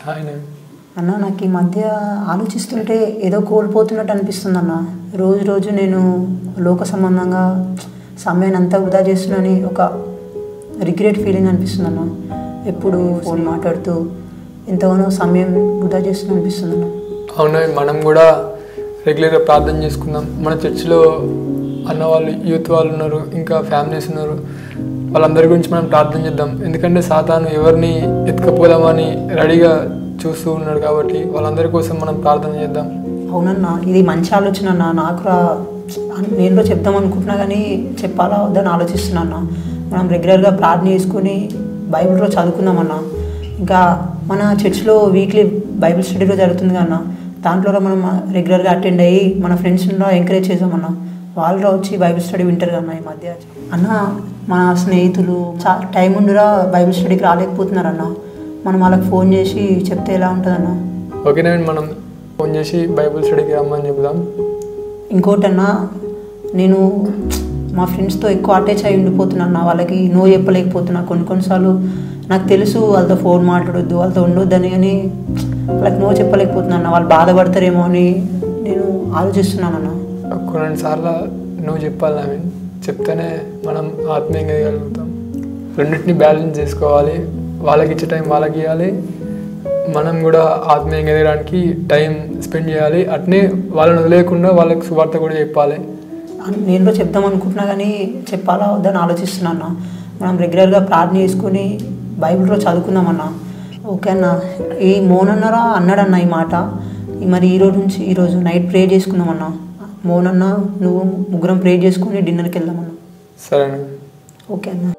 ఆయన అన్న నాకు ఈ మధ్య ఆలోచిస్తుంటే ఏదో కోల్పోతున్నట్టు అనిపిస్తుంది అన్న రోజు రోజు నేను లోక సంబంధంగా సమయాన్ని అంతా వృధా చేస్తున్నానని ఒక రిగ్రెట్ ఫీలింగ్ అనిపిస్తుంది అన్న ఎప్పుడు ఫోన్ మాట్లాడుతూ ఎంతగానో సమయం వృధా చేస్తున్నా అనిపిస్తుంది అన్న అవును మనం కూడా రెగ్యులర్గా ప్రార్థన చేసుకుందాం మన చర్చిలో అన్న వాళ్ళు యూత్ వాళ్ళు ఉన్నారు ఇంకా ఫ్యామిలీస్ ఉన్నారు వాళ్ళందరి గురించి మనం ప్రార్థన చేద్దాం ఎందుకంటే సాతాను ఎవరిని ఎత్తుకపోదామని రెడీగా చూస్తూ ఉన్నాడు కాబట్టి వాళ్ళందరి కోసం మనం ప్రార్థన చేద్దాం అవునన్నా ఇది మంచి ఆలోచన అన్న నాకు రా నేను కూడా చెప్దాం అనుకుంటున్నా కానీ చెప్పాలా వద్దని ఆలోచిస్తున్నా అన్న మనం రెగ్యులర్గా ప్రార్థన చేసుకుని బైబిల్ రోజు చదువుకుందామన్న ఇంకా మన చర్చ్లో వీక్లీ బైబిల్ స్టడీ రోజు జరుగుతుంది అన్న దాంట్లో కూడా మనం రెగ్యులర్గా అటెండ్ అయ్యి మన ఫ్రెండ్స్ని ఎంకరేజ్ చేద్దామన్న వాళ్ళు కూడా వచ్చి బైబిల్ స్టడీ వింటారు అన్న ఈ మధ్య అన్న మన స్నేహితులు చా టైం ఉండిరా బైబిల్ స్టడీకి రాలేకపోతున్నారు అన్న మనం వాళ్ళకి ఫోన్ చేసి చెప్తే ఎలా ఉంటుందన్న ఓకేనా మనం ఫోన్ చేసి బైబిల్ స్టడీకి రమ్మని చెప్దాం ఇంకోటన్నా నేను మా ఫ్రెండ్స్తో ఎక్కువ అటాచ్ అయి ఉండిపోతున్నా వాళ్ళకి నో చెప్పలేకపోతున్నా కొన్ని కొన్నిసార్లు నాకు తెలుసు వాళ్ళతో ఫోన్ మాట్లాడొద్దు వాళ్ళతో ఉండొద్దని కానీ వాళ్ళకి నో చెప్పలేకపోతున్నా వాళ్ళు బాధపడతారేమో అని నేను ఆలోచిస్తున్నానన్న కొన్ని సార్లు నువ్వు చెప్పాలి ఐ మీన్ చెప్తేనే మనం ఆత్మీయంగా ఎదగలుగుతాం రెండింటిని బ్యాలెన్స్ చేసుకోవాలి వాళ్ళకి ఇచ్చే టైం వాళ్ళకి ఇవ్వాలి మనం కూడా ఆత్మీయంగా ఎదగడానికి టైం స్పెండ్ చేయాలి అట్నే వాళ్ళని వదిలేకుండా వాళ్ళకి సువార్త కూడా చెప్పాలి అని నేను కూడా చెప్దాం అనుకుంటున్నా కానీ చెప్పాలా వద్దని ఆలోచిస్తున్నాను మనం రెగ్యులర్గా ప్రార్థన చేసుకొని బైబిల్ రోజు చదువుకుందామన్న ఓకే అన్న ఈ మోన్ అన్నారా అన్నాడన్న ఈ మాట ఈ మరి ఈ రోజు నుంచి ఈరోజు నైట్ ప్రే చేసుకుందామన్న మోన్ అన్న నువ్వు ముగ్గురం ప్రే చేసుకొని డిన్నర్కి వెళ్దామన్న సరేనా ఓకే అన్న